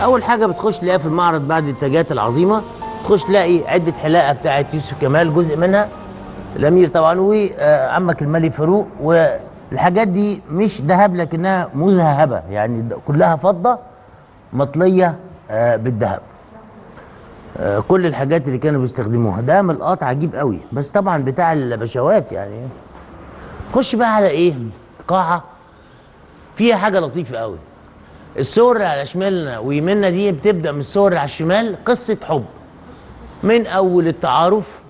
اول حاجه بتخش تلاقيها في المعرض بعد التاجات العظيمه تخش تلاقي عده حلاقه بتاعت يوسف كمال جزء منها الامير طبعا وعمك الملك فاروق والحاجات دي مش ذهب لكنها مذهبه يعني د- كلها فضه مطليه آه، بالذهب آه، كل الحاجات اللي كانوا بيستخدموها ده ملقاط عجيب قوي بس طبعا بتاع البشوات يعني خش بقى على ايه قاعه فيها حاجه لطيفه قوي الصور اللي على شمالنا ويميننا دي بتبدا من الصور اللي على الشمال قصه حب من اول التعارف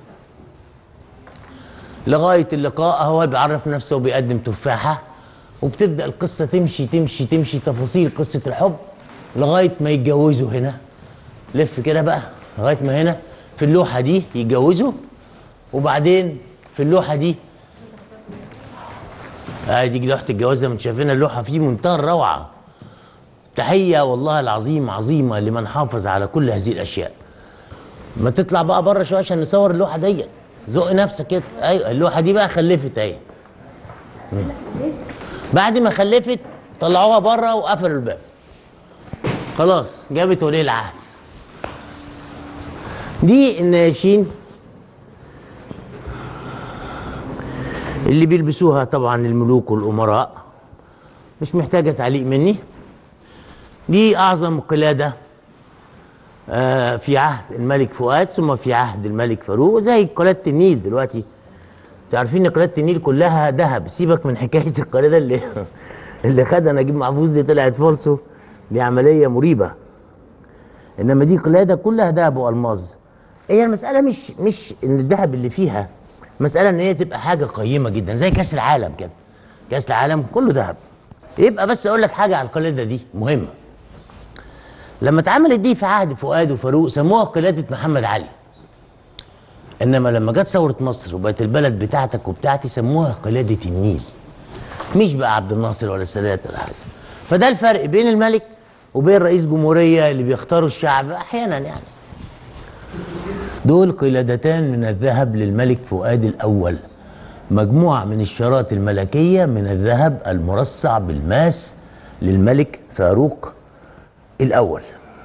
لغايه اللقاء هو بيعرف نفسه وبيقدم تفاحه وبتبدا القصه تمشي تمشي تمشي تفاصيل قصه الحب لغايه ما يتجوزوا هنا لف كده بقى لغايه ما هنا في اللوحه دي يتجوزوا وبعدين في اللوحه دي ادي لوحه الجواز ده من شايفينها اللوحه فيه منتهى الروعه تحيه والله العظيم عظيمه لمن حافظ على كل هذه الاشياء ما تطلع بقى بره شويه عشان نصور اللوحه ديت زق نفسك كده ايوه اللوحه دي بقى خلفت اهي مم. بعد ما خلفت طلعوها بره وقفلوا الباب خلاص جابت ولي العهد دي النياشين اللي بيلبسوها طبعا الملوك والامراء مش محتاجه تعليق مني دي اعظم قلاده آه، في عهد الملك فؤاد ثم في عهد الملك فاروق زي قلاده النيل دلوقتي انتوا عارفين ان قلاده النيل كلها ذهب سيبك من حكايه القلاده اللي اللي خدها نجيب محفوظ دي طلعت فولسو دي عمليه مريبه انما دي قلاده كلها ذهب والماظ هي المساله مش مش ان الذهب اللي فيها مساله ان هي تبقى حاجه قيمه جدا زي كاس العالم كده كاس العالم كله ذهب يبقى بس اقول لك حاجه على القلاده دي مهمه لما اتعملت دي في عهد فؤاد وفاروق سموها قلاده محمد علي انما لما جت ثوره مصر وبقت البلد بتاعتك وبتاعتي سموها قلاده النيل مش بقى عبد الناصر ولا السادات ولا حاجه فده الفرق بين الملك وبين رئيس جمهوريه اللي بيختاروا الشعب احيانا يعني دول قلادتان من الذهب للملك فؤاد الاول مجموعه من الشارات الملكيه من الذهب المرصع بالماس للملك فاروق الاول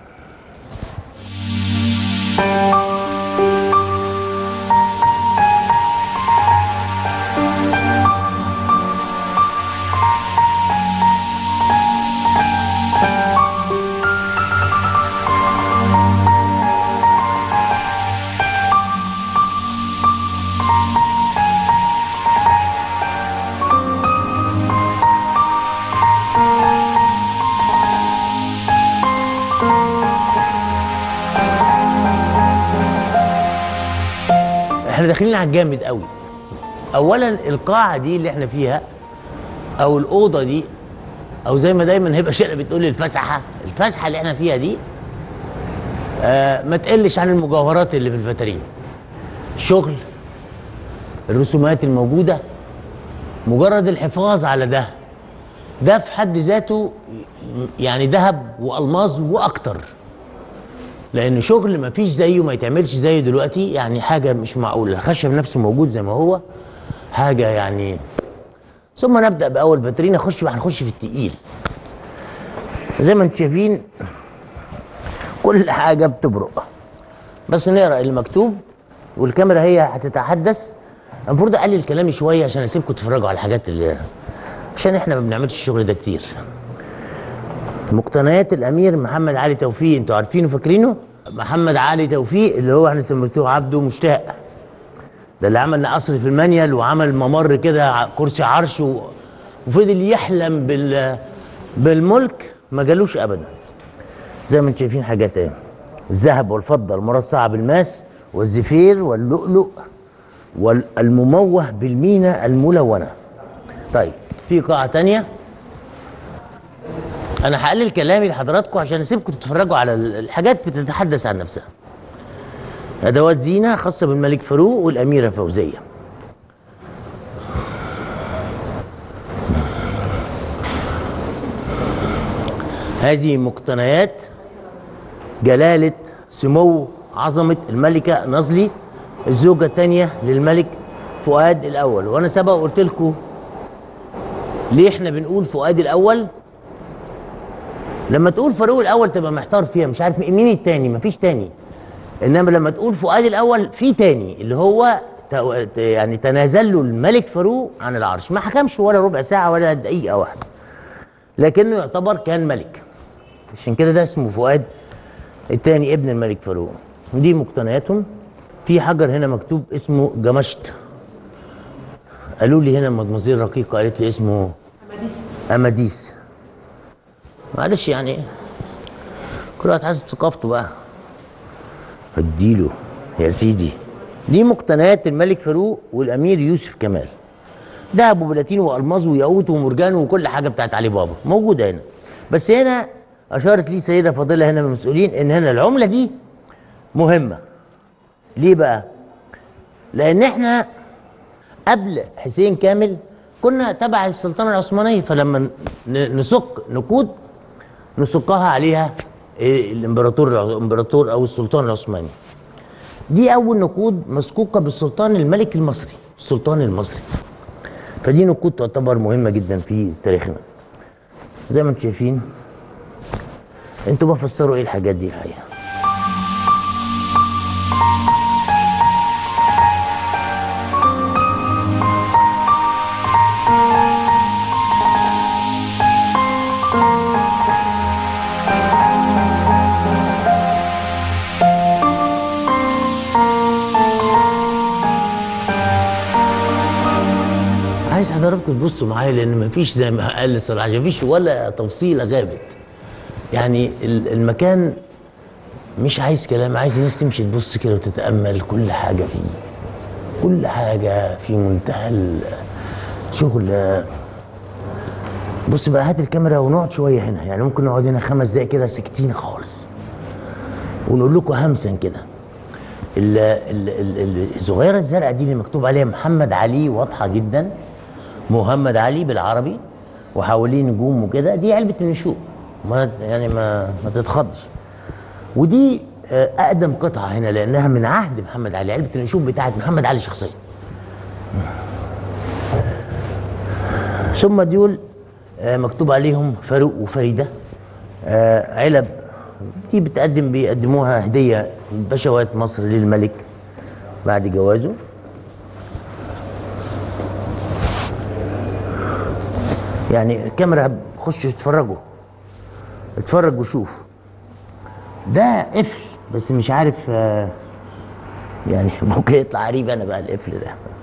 احنا داخلين على الجامد قوي اولا القاعه دي اللي احنا فيها او الاوضه دي او زي ما دايما هبه شقه بتقول الفسحه الفسحه اللي احنا فيها دي آه ما تقلش عن المجوهرات اللي في الفترين الشغل الرسومات الموجوده مجرد الحفاظ على ده ده في حد ذاته يعني ذهب والماظ واكتر لان شغل ما فيش زيه ما يتعملش زيه دلوقتي يعني حاجه مش معقوله الخشب نفسه موجود زي ما هو حاجه يعني ثم نبدا باول فاترين نخش بقى هنخش في التقيل زي ما انتم شايفين كل حاجه بتبرق بس نقرا اللي مكتوب والكاميرا هي هتتحدث المفروض اقلل كلامي شويه عشان اسيبكم تتفرجوا على الحاجات اللي عشان احنا ما بنعملش الشغل ده كتير مقتنيات الامير محمد علي توفيق انتوا عارفينه فاكرينه محمد علي توفيق اللي هو احنا سميتوه عبده مشتاق ده اللي عمل قصر في المانيال وعمل ممر كده ع- كرسي عرش و... وفضل يحلم بال بالملك ما جالوش ابدا زي ما انتم شايفين حاجات ايه الذهب والفضه المرصعه بالماس والزفير واللؤلؤ والمموه بالمينا الملونه طيب في قاعه تانية انا هقلل كلامي لحضراتكم عشان اسيبكم تتفرجوا على ال- الحاجات بتتحدث عن نفسها ادوات زينه خاصه بالملك فاروق والاميره فوزيه هذه مقتنيات جلالة سمو عظمة الملكة نظلي الزوجة الثانية للملك فؤاد الأول وأنا سبق قلت لكم ليه احنا بنقول فؤاد الأول لما تقول فاروق الاول تبقى محتار فيها مش عارف مين التاني مفيش تاني انما لما تقول فؤاد الاول في تاني اللي هو ت- يعني تنازل له الملك فاروق عن العرش ما حكمش ولا ربع ساعه ولا دقيقه واحده لكنه يعتبر كان ملك عشان كده ده اسمه فؤاد الثاني ابن الملك فاروق دي مقتنياتهم في حجر هنا مكتوب اسمه جمشت قالوا لي هنا مدمزيل رقيقه قالت لي اسمه اماديس معلش يعني كل واحد حسب ثقافته بقى اديله يا سيدي دي مقتنيات الملك فاروق والامير يوسف كمال دهب وبلاتين والماظ وياقوت ومرجان وكل حاجه بتاعت علي بابا موجوده هنا بس هنا اشارت لي سيده فاضله هنا من المسؤولين ان هنا العمله دي مهمه ليه بقى لان احنا قبل حسين كامل كنا تبع السلطنه العثمانيه فلما ن- نسك نقود نسقها عليها إيه الامبراطور الامبراطور او السلطان العثماني دي اول نقود مسكوكه بالسلطان الملك المصري السلطان المصري فدي نقود تعتبر مهمه جدا في تاريخنا زي ما انتم شايفين انتوا بفسروا ايه الحاجات دي الحقيقه عايز حضراتكم تبصوا معايا لان مفيش زي ما قال الصراحه مفيش ولا تفصيله غابت يعني ال- المكان مش عايز كلام عايز الناس تمشي تبص كده وتتامل كل حاجه فيه كل حاجه في منتهى الشغل بص بقى هات الكاميرا ونقعد شويه هنا يعني ممكن نقعد هنا خمس دقايق كده ساكتين خالص ونقول لكم همسا كده ال- ال- ال- ال- الصغيره الزرقاء دي اللي مكتوب عليها محمد علي واضحه جدا محمد علي بالعربي وحواليه نجوم وكده دي علبه النشوء ما يعني ما ما تتخضش ودي آه، اقدم قطعه هنا لانها من عهد محمد علي علبه النشوء بتاعت محمد علي شخصيا ثم دول آه، مكتوب عليهم فاروق وفريده آه، علب دي بتقدم بيقدموها هديه بشوات مصر للملك بعد جوازه يعني الكاميرا خشوا اتفرجوا اتفرج وشوف ده قفل بس مش عارف آه، يعني ممكن يطلع قريب انا بقى القفل ده